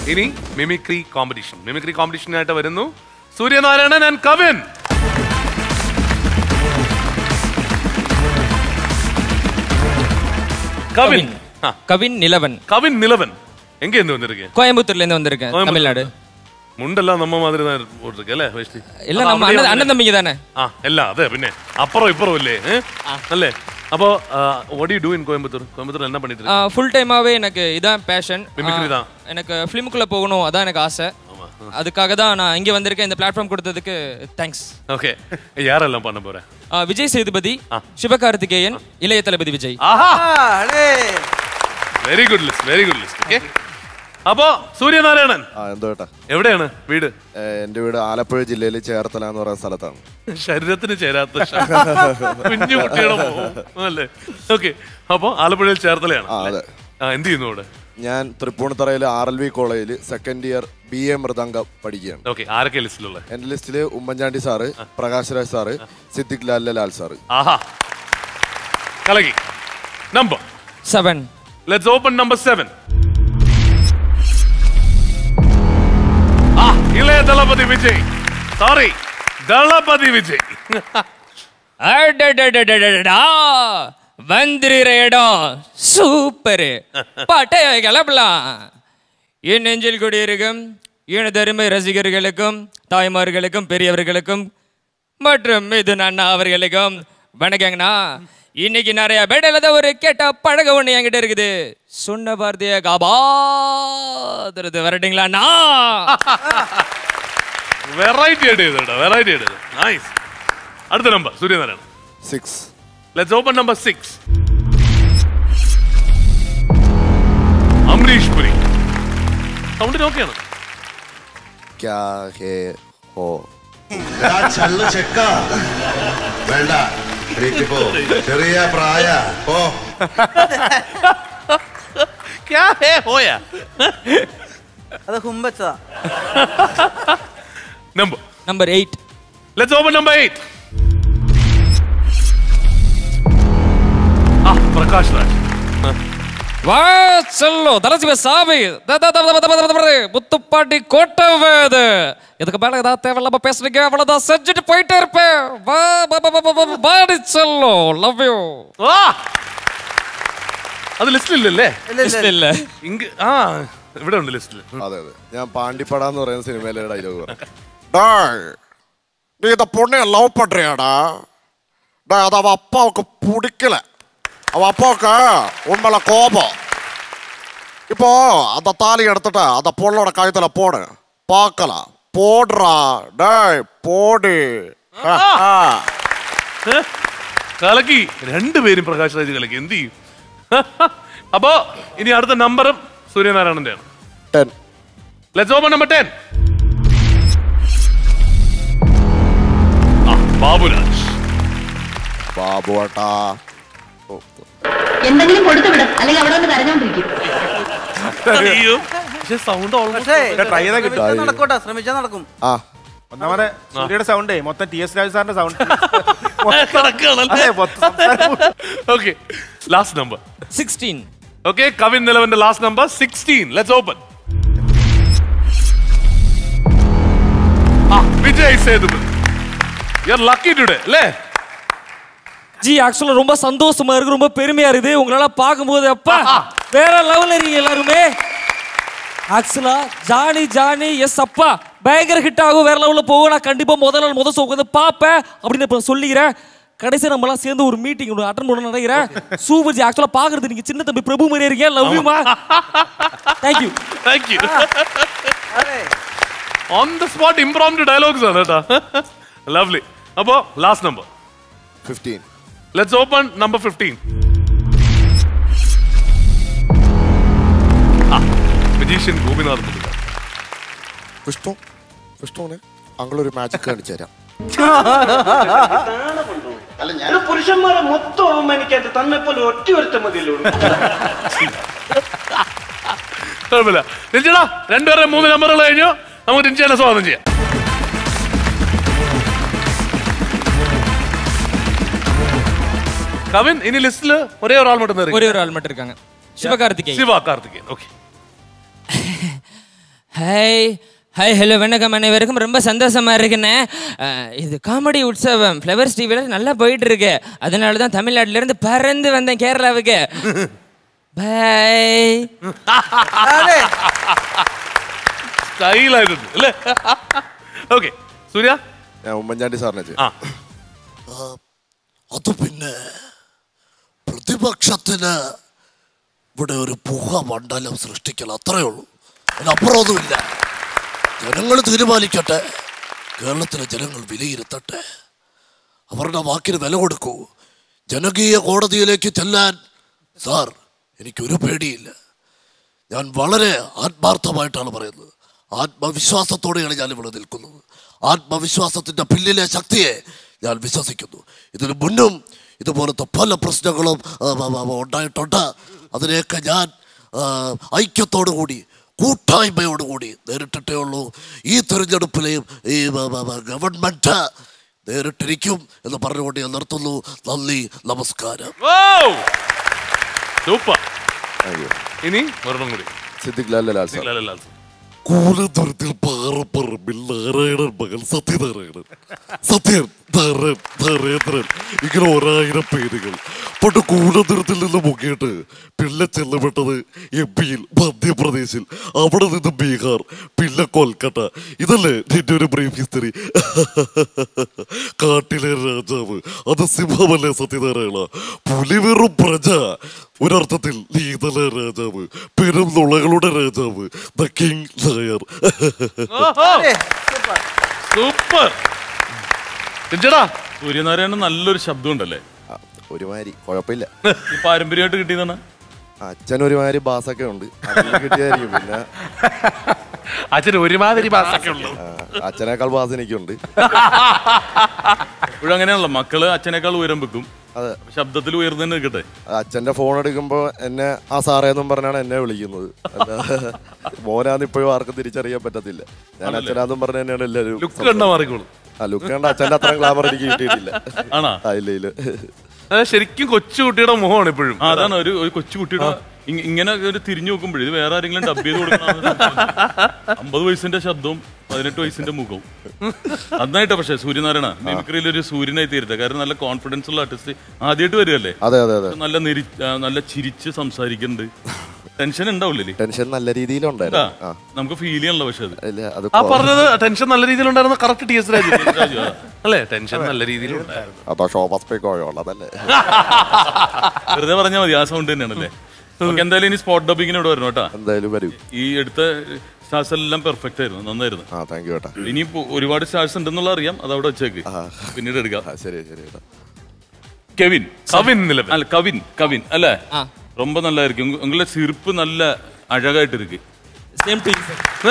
ഇനി mimicry competition mimicry കോമ്പറ്റീഷനായിട്ട് വരുന്നു സൂര്യനാരായണൻ ആൻഡ് കവിൻ கவின் ஆ, கவின் நிலவன் கவின் நிலவன் எங்க இருந்து வந்திருக்கேன் கோயம்புத்தூர்ல இருந்து வந்திருக்கேன் தமிழ்நாடு മുണ്ടെല്ലാം നമ്മ മാതിരി തന്നെ പോട്ടിருக்கு അല്ലേ വേഷ്ടി എല്ലാം നമ്മ അണ്ണൻ അണ്ണൻ തമ്മിക്ക് തന്നെ ആ എല്ലാം അതെ പിന്നെ അപ്പുറം ഇപ്പുറം ഇല്ലേ ഏ? അല്ലേ அப்போ what do you do in Coimbatore Coimbatore என்ன பண்ணிட்டு இருக்கீங்க ஃபுல் டைமாவே எனக்கு இதான் பேஷன் Mimicry தான். எனக்கு ஃபிலிமுக்குள்ள போகணும் அதான் எனக்கு ஆசை அதுக்காக தான் நான் இங்க வந்திருக்கேன் இந்த பிளாட்ஃபார்ம் கொடுத்ததுக்கு தேங்க்ஸ் ஓகே யாரெல்லாம் பண்ண போறேன் விஜய் சேதுபதி சிவகார்த்திகேயன் இளைய தளபதி விஜய் ആഹാ very good list very good list okay അപ്പോ സൂര്യനാരായണൻ ആ എന്തോ ഏട്ടാ എവിടെയാണ് വീട് ഏ, എന്റെ വീട് ആലപ്പുഴ ജില്ലയിൽ ചേർത്തല എന്ന് പറയുന്ന സ്ഥലത്താണ് ശരീരത്തിന് ചേരാത്ത ശ- കുഞ്ഞു കുട്ടിയുടെ മോഹം. അല്ലേ ഓക്കെ അപ്പോ ആലപ്പുഴയിൽ ചേർത്തലയാണ് ആ അല്ലേ? അതെ ആ എന്ത് ചെയ്യുന്നു അവിടെ ഞാൻ തൃപ്പൂണിത്തറയിൽ ആർ എൽ വി കോളേജിൽ second year B A mridangam പഠിക്കുകയാണ് ഓക്കെ ആരൊക്കെ ലിസ്റ്റിലുള്ള എന്റെ ലിസ്റ്റില് Oommen Chandy sir Prakash Raj sir Siddique Lal Lal sir ആഹാ കലകി number seven let's open number seven ആ ഇളയ ദളപതി വിജയ് സോറി ദളപതി விஜய் அடடடடடடடா வந்துருற இடம் சூப்பரு பாட்டை கிளப்பலாம் என் நெஞ்சில் குடியிருக்கும் எனதருமை ரசிகர்களுக்கும் தாய்மார்களுக்கும் பெரியவர்களுக்கும் மற்றும் இது அண்ணா அவர்களுக்கும் வணக்கங்கண்ணா இன்னைக்கு நிறைய பேட்டில் தான் ஒரு கேட்ட பழக ஒண்ணு என்கிட்ட இருக்குது சொன்ன வார்த்தைய காபாத்துறது வரட்டுங்களாண்ணா വെറൈറ്റി ആയിട്ട് ചെയ്തോ വെറൈറ്റി ആയിട്ട് നൈസ് അടുത്ത number Suryanarayanan six let's open number six Amrish Puri സൗണ്ടിന് ഓക്കെയാണ് ക്യാ ഹേ ഹോ ആ ചള്ളു ചെക്ക വേണ്ട വീട്ടിൽ പോ ചെറിയ പ്രായ പോ ക്യാ ഹേ ഹോയാ അത് ഹുമ്പച്ചതാ number number eight let's open number eight ആ പ്രകാശ് രാജ് வா செல்லோ தலசிவ சாமி த- த- த- த- த- த- த- த- முத்துப்பாண்டி கோட்டை வேது இதுக்கு மேல ஏதாவது தேவையில்லாம பேசுறீங்க அவ்வளவுதான் செஞ்சுட்டு போயிட்டே இருப்பேன் வா பா- பா- பா- பா- பா- பாடி செல்லோ லவ் யூ ആ അത് ലിസ്റ്റിലില്ലല്ലേ லிஸ்ட் இல்ல ഇങ്ക ആ ഇവിടെ ഉണ്ട് ലിസ്റ്റിൽ അതെ അതെ ഞാൻ പാണ്ടിപ്പട എന്ന് പറയുന്ന സിനിമയിലെ ഡയലോഗ് പറയാം டேய் நீ இந்த பொண்ணைய லவ் பண்றியாடா டேய் அது அவ அப்பாவுக்கு பிடிக்கல அவ அப்பாவுக்கு உண்மையில கோபம் இப்போ அந்த தாலி எடுத்துட்டு அந்த பொண்ணோட கழுத்துல போடு பார்க்கலாம் போடுறா டேய் போடு കലക്കി രണ്ടുപേരും പ്രകാശ് രാജ് കലക്കി എന്ത് ചെയ്യും അപ്പോ ഇനി അടുത്ത നമ്പറും സൂര്യനാരായണന്റെ ആണ് ten let's open number ten Baburaj ബാബുവേട്ടാ എന്തെങ്കിലും കൊടുത്തു വിടും അല്ലെങ്കിൽ അവിടെ നിന്ന് കരഞ്ഞോണ്ടിരിക്കും അയ്യോ പക്ഷെ സൗണ്ട് പക്ഷേ ട്രൈ ചെയ്താൽ കിട്ടും ശ്രമിച്ചാ നടക്കൂട്ടാ ശ്രമിച്ചാൽ നടക്കും ആ ഒന്നാമത് സൂര്യയുടെ സൗണ്ടേ മൊത്തം ടി എസ് രാജു സാറിന്റെ സൗണ്ട് കിടക്കുകയാണല്ലേ okay last number sixteen okay Kavin നിലവന്റെ last number sixteen let's open Vijay Sethupathi you are lucky today അല്ലേ ஜி ஆக்சுவலா ரொம்ப சந்தோஷமா இருக்கு ரொம்ப பெருமையா இருக்குது உங்களால பார்க்கும்போது அப்பா வேற லெவல்ல இருக்கீங்க எல்லாருமே ஆக்சுவலா ஜானி ஜானி எஸ் அப்பா பயங்கர ஹிட் ஆகும் வேற லெவல்ல போகும் நான் கண்டிப்பா முதல் நாள் முதல் ஷோ உட்காந்து பார்ப்பேன் அப்படின்னு இப்ப சொல்லிக்கிறேன் கடைசி நம்ம எல்லாம் சேர்ந்து ஒரு மீட்டிங் ஒன்று அட்டன் பண்ண நினைக்கிறேன் சூப்பர் ஜி ஆக்சுவலா பாக்குறது நீங்க சின்ன தம்பி பிரபு மாதிரியே இருக்கீங்க லவ் யூ மா thank you thank you on the spot impromptu dialogues ആണ് കേട്ടോ ലവ്ലി അപ്പോ last number fifteen let's open number fifteen magician Gopinath Muthukad Vishnu വിഷ്ണുവിന് അങ്ങളൊരു മാജിക് കാണിച്ചു തരാം ഒരു പുരുഷന്മാരെ മൊത്തം അവമാനിക്കാൻ തന്നെ പോലെ ഒറ്റ ഒരുത്ത മതിയല്ലോ കുഴപ്പമില്ല രഞ്ജന രണ്ടുപേരുടെ മൂന്ന് നമ്പറുകൾ കഴിഞ്ഞു നമുക്ക് രഞ്ജനെ സ്വാഗതം ചെയ്യാം കവിൻ ഇനി ലിസ്റ്റിൽ ഒരേ ഒരാൾ மட்டும் ஒரே ஒரு ஆள் மட்டும் இருக்காங்க Sivakarthikeyan Siva Karthikeyan okay hi hi hello வணக்கம் அனைவருக்கும் ரொம்ப சந்தோஷமா இருக்குண்ணே அஹ், இது காமெடி உற்சவம் ஃப்ளவர்ஸ் டிவியில் நல்லா போயிட்டு இருக்கு அதனால தான் தமிழ்நாட்டுல இருந்து பறந்து வந்தேன் கேரளாவுக்கு பாய் സ്റ്റൈലായിട്ടുണ്ട് അല്ലേ ഓക്കെ സൂര്യ ഞാൻ ഉമ്മൻചാണ്ടി സാറിനെ ചെയ്യും ആ അത് പിന്നെ പ്രതിപക്ഷത്തിന് ഇവിടെ ഒരു പുക മണ്ഡലം സൃഷ്ടിക്കൽ അത്രേ ഉള്ളൂ അതിനപ്പുറമൊന്നുമില്ല ജനങ്ങൾ തീരുമാനിക്കട്ടെ കേരളത്തിലെ ജനങ്ങൾ വിലയിരുത്തട്ടെ അവരുടെ വാക്കിന് വില കൊടുക്കൂ ജനകീയ കോടതിയിലേക്ക് ചെല്ലാൻ സാർ എനിക്കൊരു പേടിയില്ല ഞാൻ വളരെ ആത്മാർത്ഥമായിട്ടാണ് പറയുന്നത് ആത്മവിശ്വാസത്തോടെയാണ് ഞാൻ ഇവിടെ നിൽക്കുന്നത് ആത്മവിശ്വാസത്തിൻ്റെ പിന്നിലെ ശക്തിയെ ഞാൻ വിശ്വസിക്കുന്നു ഇതിനു മുന്നും ഇതുപോലത്തെ പല പ്രശ്നങ്ങളും ആ, ആ, ആ, ഉണ്ടായിട്ടുണ്ട് അതിനെയൊക്കെ ഞാൻ ആ, ഐക്യത്തോടു കൂടി കൂട്ടായ്മയോടുകൂടി നേരിട്ടിട്ടേ ഉള്ളൂ ഈ തെരഞ്ഞെടുപ്പിലെയും ഈ ആ, ആ, ആ, ഗവൺമെൻറ് നേരിട്ടിരിക്കും എന്ന് പറഞ്ഞുകൊണ്ട് ഞാൻ നിർത്തുന്നു നന്ദി നമസ്കാരം സൂപ്പർ താങ്ക് യു ഇനി ഒരെണ്ണം കൂടി സിദ്ദിഖ് ലാൽ ലാൽ സാർ ലാൽ ലാൽ സാർ. കൂലതുരത്തിൽ പാറപ്പറമ്പിൽ നാരായണൻ മകൻ സത്യനാരായണൻ സത്യൻ ധരൻ ധരേന്ദ്രൻ ഇങ്ങനെ ഒരായിരം പേരുകൾ പണ്ട് കൂലതുരത്തിൽ നിന്ന് മുങ്ങിയിട്ട് പിന്നെ ചെല്ലപ്പെട്ടത് എം പിയിൽ മധ്യപ്രദേശിൽ അവിടെ നിന്ന് ബീഹാർ പിന്നെ കൊൽക്കത്ത ഇതല്ലേ നിന്റെ ഒരു ബ്രീഫ് ഹിസ്റ്ററി കാട്ടിലെ രാജാവ് അത് സിംഹമല്ലേ സത്യനാരായണ പുലി വെറും പ്രജ ഒരർത്ഥത്തിൽ നീതല രാജാവ് പെരും നുളകളുടെ രാജാവ് ദ കിങ് ലയർ സൂപ്പർ രഞ്ജടാ സൂര്യനാരായണൻ നല്ലൊരു ശബ്ദം ഉണ്ടല്ലേ ആ, ഒരുമാതിരി കുഴപ്പമില്ല ഈ പാരമ്പര്യമായിട്ട് കിട്ടിയതാണ് അച്ഛൻ ഒരുമാതിരി ബാസൊക്കെ ഉണ്ട് അതിൽ കിട്ടിയായിരിക്കും പിന്നെ അച്ഛന് ഒരുമാതിരി ബാസൊക്കെ ഉള്ളു ആ, അച്ഛനേക്കാൾ ബാസ് എനിക്കുണ്ട് ഇപ്പോഴും അങ്ങനെയാണല്ലോ മക്കള് അച്ഛനേക്കാൾ ഉയരം വെക്കും അതെ അപ്പൊ ശബ്ദത്തിൽ ഉയർന്നു തന്നെ നിൽക്കട്ടെ അച്ഛന്റെ ഫോൺ എടുക്കുമ്പോൾ എന്നെ ആ സാറേന്നും പറഞ്ഞാണ് എന്നെ വിളിക്കുന്നത് അല്ല മോനാന്ന് ഇപ്പോഴും ആർക്കും തിരിച്ചറിയാൻ പറ്റത്തില്ല ഞാൻ അച്ഛനാന്നും പറഞ്ഞ തന്നെയാണ് എല്ലാവരും ലുക്ക് കണ്ട മാറിക്കോളും ആ ലുക്ക് കണ്ട അച്ഛന്റെ അത്രയും ഗ്ലാമർ എനിക്ക് കിട്ടിയിട്ടില്ല ആണോ ആ ഇല്ല ഇല്ല അത് ശരിക്കും കൊച്ചു കുട്ടിയുടെ മുഖമാണ് ഇപ്പോഴും ആ, അതാണ് ഒരു ഒരു കൊച്ചു കുട്ടിയുടെ ഇ- ഇങ്ങനെ ഒരു തിരിഞ്ഞു നോക്കുമ്പോഴേ ഇത് വേറെ ആരെങ്കിലും ഡബ് ചെയ്ത് കൊടുക്കണം അമ്പത് വയസ്സിന്റെ ശബ്ദവും പതിനെട്ട് വയസ്സിന്റെ മുഖവും നന്നായിട്ടാ പക്ഷേ സൂര്യനാരായണ മിമിക്രിയിൽ ഒരു സൂര്യനായി തീരട്ടെ കാരണം നല്ല കോൺഫിഡൻസ് ഉള്ള ആർട്ടിസ്റ്റ് ആദ്യമായിട്ട് വരികയല്ലേ അതെ അതെ അതെ നല്ല നെരി ആ, നല്ല ചിരിച്ച് സംസാരിക്കുന്നുണ്ട് ടെൻഷൻ ഉണ്ടാവില്ലേ ടെൻഷൻ നല്ല രീതിയിലുണ്ടായിരുന്നു ആ നമുക്ക് ഫീൽ ചെയ്യണല്ലോ പക്ഷെ അത് ഇല്ല അത് ആ പറഞ്ഞത് ടെൻഷൻ നല്ല രീതിയിലുണ്ടായിരുന്ന കറക്റ്റ് ടി എസ് രാജു അല്ലേ ടെൻഷൻ നല്ല രീതിയിലുണ്ടായിരുന്നു അതാ ഷോപസ്പേക്കോയുള്ളതല്ലേ വെറുതെ പറഞ്ഞാൽ മതി ആ സൗണ്ട് തന്നെയാണല്ലേ നമുക്ക് എന്തായാലും ഇനി സ്പോട്ട് ഡബിങ്ങിന് ഇവിടെ വരണം കേട്ടാ എന്തായാലും വരൂ ഈ എടുത്ത സ്റ്റാർസ് എല്ലാം പെർഫെക്റ്റ് ആയിരുന്നു നന്നായിരുന്നു ആ താങ്ക് യു ഏട്ടാ ഇനി ഒരുപാട് സ്റ്റാർസ് ഉണ്ടെന്നുള്ള അറിയാം അത് അവിടെ വെച്ചേക്ക് പിന്നീട് എടുക്കാം ആ ശരി ശരി ഏട്ടാ കെവിൻ കവിൻ നിലവിൽ അല്ല കവിൻ കവിൻ അല്ലേ ആ. ரொம்ப நல்லா இருக்கு உங்க- உங்கள சிரிப்பு நல்ல அழகாயிட்டு இருக்கு சேம் டு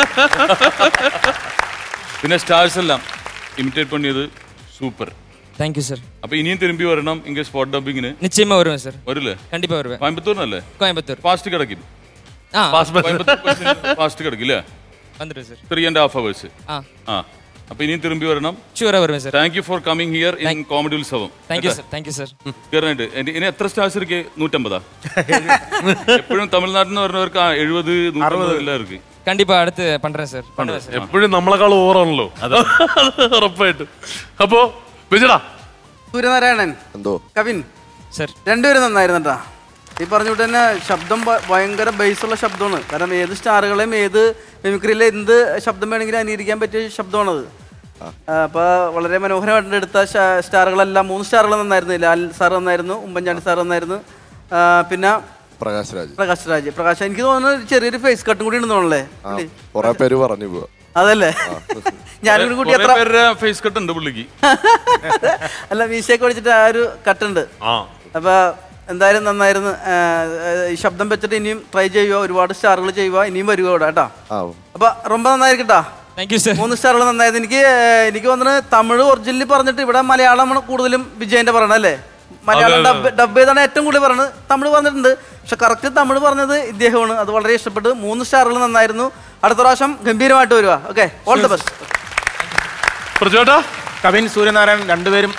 പിന്നെ സ്റ്റാർസ് എല്ലാം ഇമിറ്റേറ്റ് പണിയത് സൂപ്പർ தேங்க்யூ சார் അപ്പൊ ഇനിയും തിരുമ്പി വരണം ഇങ്ങനെ സ്പോട്ട് ഡബിങ്ങിന് நிச்சயமா வருவேன் சார் വരില്ലേ கண்டிப்பா வருவேன் കോയമ്പത്തൂരിനല്ലേ கோயம்புத்தூர் ഫാസ്റ്റ് കിടക്കും ஆ ഫാസ്റ്റ് കിടക്കില്ലേ வந்துடுவேன் sir three and half hours ஆ ആ അപ്പൊ ഇനിയും തിരുമ്പി വരണം ഷുവറാ വരുവേൻ sir thank you for coming here in comedy Utsavam thank you sir thank you sir കയറാനായിട്ട് എന്റെ- ഇനി എത്ര സ്റ്റാർസ് ഇരിക്കെ നൂറ്റമ്പതാ എപ്പോഴും തമിഴ്നാട്ടിൽ നിന്ന് പറഞ്ഞവർക്ക് ആ എഴുപത് നൂറ്റമ്പത് എല്ലാം ഇருக்கு கண்டிப்பா அடுத்து பண்றேன் சார் பண்ணுவேன் சார் എപ്പോഴും നമ്മളെക്കാൾ ഓവറാണല്ലോ ഉറപ്പായിട്ടും അപ്പോ വിജടാ സൂര്യനാരായണൻ എന്തോ കവിൻ സാർ രണ്ടുപേരും നന്നായിരുന്നു കേട്ടാ ഈ പറഞ്ഞ പോലെ തന്നെ ശബ്ദം ഭ- ഭയങ്കര ബേസുള്ള ശബ്ദമാണ് കാരണം ഏത് സ്റ്റാറുകളെയും ഏത് മിമിക്രിയിലെ എന്ത് ശബ്ദം വേണമെങ്കിലും അനുകരിക്കാൻ പറ്റിയ ശബ്ദമാണത് ആ, അപ്പൊ വളരെ മനോഹരമായിട്ട് എടുത്ത ഷ- സ്റ്റാറുകളെല്ലാം മൂന്ന് സ്റ്റാറുകൾ നന്നായിരുന്നു ലാൽ സാർ നന്നായിരുന്നു ഉമ്മൻചാണ്ടി സാർ നന്നായിരുന്നു ആ, പിന്നെ പ്രകാശ് രാജ് പ്രകാശ് രാജ് പ്രകാശ് എനിക്ക് തോന്നുന്നു ഒരു ചെറിയൊരു ഫേസ് കട്ടും കൂടി ഉണ്ടെന്നുള്ളേ ആ കുറെ പേര് പറഞ്ഞു പോവാ അതല്ലേ ഞാനൊരു കുട്ടി കുറെ എത്ര പേരുടെ ഫേസ് കട്ട് ഉണ്ട് പുള്ളിക്ക് അല്ല മീശയൊക്കെ ഒടിച്ചിട്ട് ആ ഒരു കട്ടുണ്ട് ആ അപ്പൊ എന്തായാലും നന്നായിരുന്നു ആ, ആ, ഈ ശബ്ദം വെച്ചിട്ട് ഇനിയും ട്രൈ ചെയ്യുക ഒരുപാട് സ്റ്റാറുകൾ ചെയ്യുക ഇനിയും വരിക ഇവിടെ കേട്ടോ ആ അപ്പൊ ரொம்ப നന്നായിരിക്കട്ടാ தேங்க்யூ சார் മൂന്ന് സ്റ്റാറുകൾ നന്നായത് എനിക്ക് ആ, എനിക്ക് തോന്നുന്നത് തമിഴ് ഒറിജിനലി പറഞ്ഞിട്ട് ഇവിടെ മലയാളമാണ് കൂടുതലും വിജയന്റെ പറയണത് അല്ലേ മലയാളം ഡബ് ഡബ് ചെയ്താണ് ഏറ്റവും കൂടുതൽ പറയുന്നത് തമിഴ് പറഞ്ഞിട്ടുണ്ട് പക്ഷെ കറക്റ്റ് തമിഴ് പറഞ്ഞത് ഇദ്ദേഹമാണ് അത് വളരെ ഇഷ്ടപ്പെട്ടു മൂന്ന് സ്റ്റാറുകൾ നന്നായിരുന്നു അടുത്ത പ്രാവശ്യം ഗംഭീരമായിട്ട് വരിക ഓക്കെ ഓൾ ദ ബെസ്റ്റ് പ്രജോട്ടാ കവിൻ സൂര്യനാരായണൻ രണ്ടുപേരും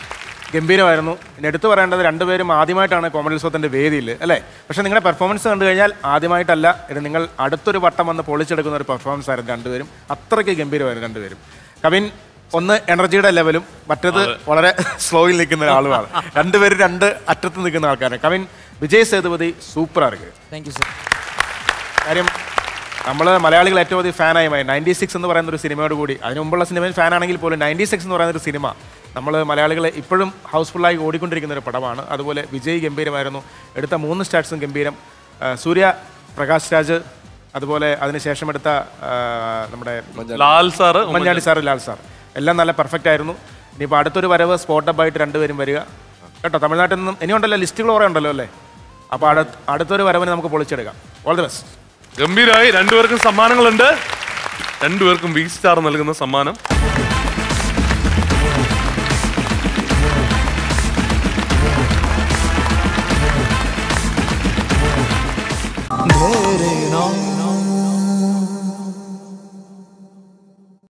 ഗംഭീരമായിരുന്നു ഇനി എടുത്തു പറയേണ്ടത് രണ്ടുപേരും ആദ്യമായിട്ടാണ് കോമഡോത്സവത്തിൻ്റെ വേദിയിൽ അല്ലേ പക്ഷേ നിങ്ങളുടെ പെർഫോമൻസ് കണ്ടു കഴിഞ്ഞാൽ ആദ്യമായിട്ടല്ല ഇത് നിങ്ങൾ അടുത്തൊരു വട്ടം വന്ന് പൊളിച്ചെടുക്കുന്ന ഒരു പെർഫോമൻസ് ആയിരുന്നു രണ്ടുപേരും അത്രയ്ക്ക് ഗംഭീരമായിരുന്നു രണ്ടുപേരും കവിൻ ഒന്ന് എനർജിയുടെ ലെവലും മറ്റത് വളരെ സ്ലോയിൽ നിൽക്കുന്ന ഒരാളുമാണ് രണ്ടുപേരും രണ്ട് അറ്റത്ത് നിൽക്കുന്ന ആൾക്കാരാണ് കവിൻ വിജയ് സേതുപതി സൂപ്പറാണ് താങ്ക് യു സർ കാര്യം നമ്മൾ മലയാളികൾ ഏറ്റവും അധികം ഫാനായി മാറി നയൻറ്റി സിക്സ് എന്ന് പറയുന്ന ഒരു സിനിമയോട് കൂടി അതിന് മുമ്പുള്ള സിനിമയിൽ ഫാനാണെങ്കിൽ പോലും നയൻറ്റി സിക്സ് എന്ന് പറയുന്ന ഒരു സിനിമ നമ്മൾ മലയാളികളെ ഇപ്പോഴും ഹൗസ്ഫുള്ളായി ഓടിക്കൊണ്ടിരിക്കുന്ന ഒരു പടമാണ് അതുപോലെ വിജയ് ഗംഭീരമായിരുന്നു എടുത്ത മൂന്ന് സ്റ്റാർട്സും ഗംഭീരം ആ, സൂര്യ പ്രകാശ് രാജ് അതുപോലെ അതിനുശേഷം എടുത്ത ആ, നമ്മുടെ Lal sir Oommen Chandy sir Lal sir എല്ലാം നല്ല പെർഫെക്റ്റ് ആയിരുന്നു ഇനിയിപ്പോൾ അടുത്തൊരു വരവ് സ്പോട്ടപ്പായിട്ട് രണ്ടുപേരും വരിക കേട്ടോ തമിഴ്നാട്ടിൽ നിന്നും ഇനിയുണ്ടല്ലോ ലിസ്റ്റുകൾ കുറേ ഉണ്ടല്ലോ അല്ലേ അപ്പോൾ അടുത്ത അടുത്തൊരു വരവിന് നമുക്ക് പൊളിച്ചെടുക്കാം ഓൾ ദി ബെസ്റ്റ് ഗംഭീരായി രണ്ടുപേർക്കും സമ്മാനങ്ങളുണ്ട് രണ്ടുപേർക്കും വി സ്റ്റാർ നൽകുന്ന സമ്മാനം मेरे नाम